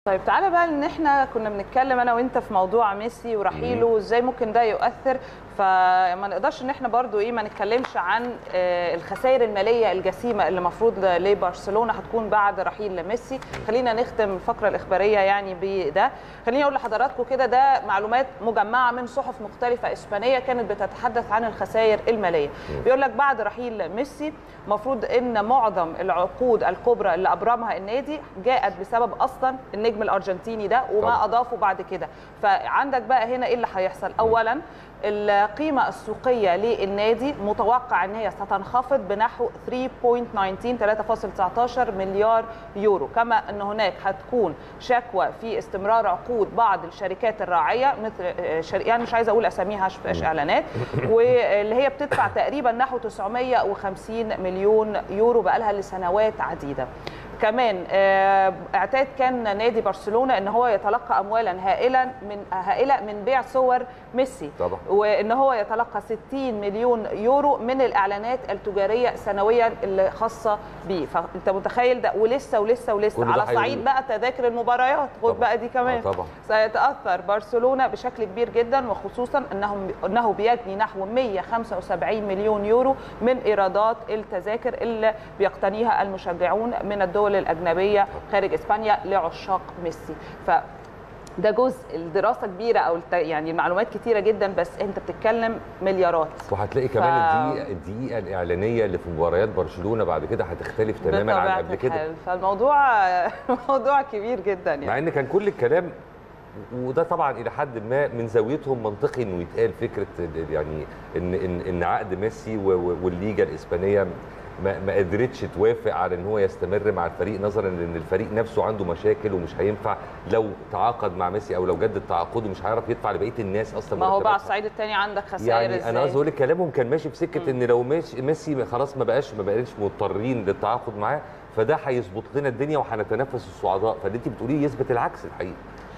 طيب تعالى بقى ان احنا كنا بنتكلم انا وانت في موضوع ميسي ورحيله وازاي ممكن ده يؤثر فما نقدرش ان احنا برضو ايه ما نتكلمش عن آه، الخسائر الماليه الجسيمه اللي المفروض لبرشلونه هتكون بعد رحيل ميسي خلينا نختم الفقره الاخباريه يعني بده خليني اقول لحضراتكم كده ده معلومات مجمعه من صحف مختلفه اسبانيه كانت بتتحدث عن الخسائر الماليه بيقول لك بعد رحيل ميسي المفروض ان معظم العقود الكبرى اللي ابرمها النادي جاءت بسبب اصلا النجم الارجنتيني ده وما طبعا. اضافه بعد كده فعندك بقى هنا ايه اللي هيحصل اولا القيمة السوقية للنادي متوقع ان هي ستنخفض بنحو 3.19 3.19 مليار يورو كما ان هناك هتكون شكوى في استمرار عقود بعض الشركات الراعية مثل آه، شر... يعني مش عايزة اقول اساميها عشان مفيهاش اعلانات واللي هي بتدفع تقريبا نحو 950 مليون يورو بقالها لسنوات عديدة كمان آه، اعتاد كان نادي برشلونه ان هو يتلقى اموالا هائلا من هائله من بيع صور ميسي طبعا. وان هو يتلقى 60 مليون يورو من الاعلانات التجاريه سنويا اللي خاصه بيه فانت متخيل ده ولسه ولسه كل ولسه ده على هيزيد. صعيد بقى تذاكر المباريات خد طبعا. بقى دي كمان آه، طبعا. سيتاثر برشلونه بشكل كبير جدا وخصوصا انهم انه بيجني نحو 175 مليون يورو من ايرادات التذاكر اللي بيقتنيها المشجعون من الدول الاجنبيه خارج اسبانيا لعشاق ميسي ف ده جزء الدراسه كبيره او الت- يعني المعلومات كتيره جدا بس انت بتتكلم مليارات وهتلاقي كمان الدقيقه الدقيقه الاعلانيه اللي في مباريات برشلونه بعد كده هتختلف تماما عن بطبيعة قبل كده الحال. فالموضوع موضوع كبير جدا يعني مع ان كان كل الكلام وده طبعا الى حد ما من زاويتهم منطقي انه يتقال فكره يعني ان ان ان عقد ميسي و- و- والليجا الاسبانيه ما ما قدرتش توافق على ان هو يستمر مع الفريق نظرا لان الفريق نفسه عنده مشاكل ومش هينفع لو تعاقد مع ميسي او لو جدد تعاقده مش هيعرف يدفع لبقيه الناس اصلا ما هو بقى على مرتباتها. الصعيد الثاني عندك خسائر يعني ازاي انا قصدي اقول لك كلامهم كان ماشي في سكه ان لو ماشي ميسي خلاص ما بقاش ما بقاش مضطرين للتعاقد معاه فده هيظبط لنا الدنيا وهنتنافس الصعداء فاللي انت بتقوليه يثبت العكس الحقيقه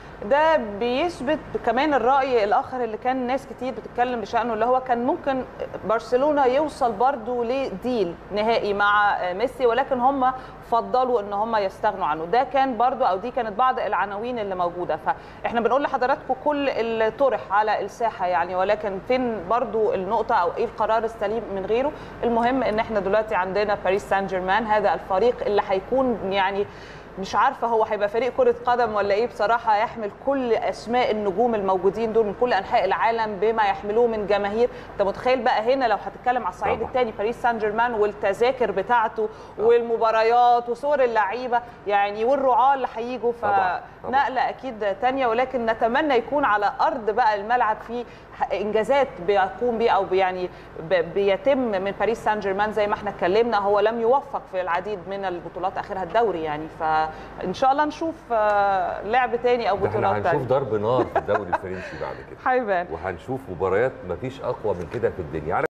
ده بيثبت كمان الرأي الآخر اللي كان ناس كتير بتتكلم بشأنه اللي هو كان ممكن برشلونة يوصل برضو لديل نهائي مع ميسي ولكن هم فضلوا ان هم يستغنوا عنه ده كان برضو او دي كانت بعض العناوين اللي موجوده فاحنا بنقول لحضراتكم كل اللي طرح على الساحه يعني ولكن فين برضو النقطه او ايه القرار السليم من غيره المهم ان احنا دلوقتي عندنا باريس سان جيرمان هذا الفريق اللي هيكون يعني مش عارفه هو هيبقى فريق كره قدم ولا ايه بصراحه يحمل كل اسماء النجوم الموجودين دول من كل انحاء العالم بما يحملوه من جماهير انت متخيل بقى هنا لو هتتكلم على الصعيد طبعا. الثاني باريس سان جيرمان والتذاكر بتاعته والمباريات وصور اللعيبه يعني والرعاه اللي هيجوا طبعا. طبعا. فنقله اكيد تانية ولكن نتمنى يكون على ارض بقى الملعب في انجازات بيقوم بيه او يعني ب- بيتم من باريس سان جيرمان زي ما احنا اتكلمنا هو لم يوفق في العديد من البطولات اخرها الدوري يعني فان شاء الله نشوف آه، لعب تاني او ده احنا بطولات هنشوف تانية ضرب نار في الدوري الفرنسي بعد كده هيبان وهنشوف مباريات مفيش اقوى من كده في الدنيا